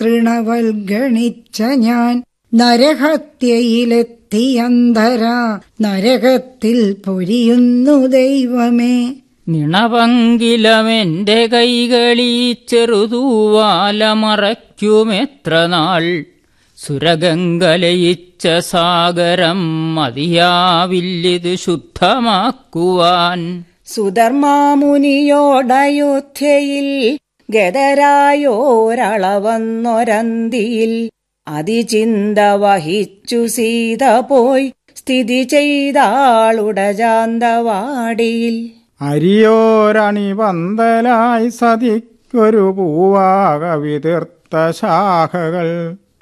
തൃണവൽഗണിച്ച ഞാൻ നരഹത്യയിലെത്തിയന്തര നരകത്തിൽ പൊരിയുന്നു ദൈവമേ നിണപങ്കിലമെന്റെ കൈകളീ ചെറുതൂവാല മറയ്ക്കുമെത്ര നാൾ സുരഗംഗലയിച്ച സാഗരം മതിയാവില്ലിത് ശുദ്ധമാക്കുവാൻ സുധർമാമുനിയോടയോധ്യയിൽ ഗതരായോരളവന്നൊരന്തിയിൽ അതിചിന്ത വഹിച്ചു സീത പോയി സ്ഥിതി ചെയ്താളുടജാന്തവാടിയിൽ അരിയോരണി പന്തലായി സതിക്കൊരു പൂവാക വിതിർത്ത ശാഖകൾ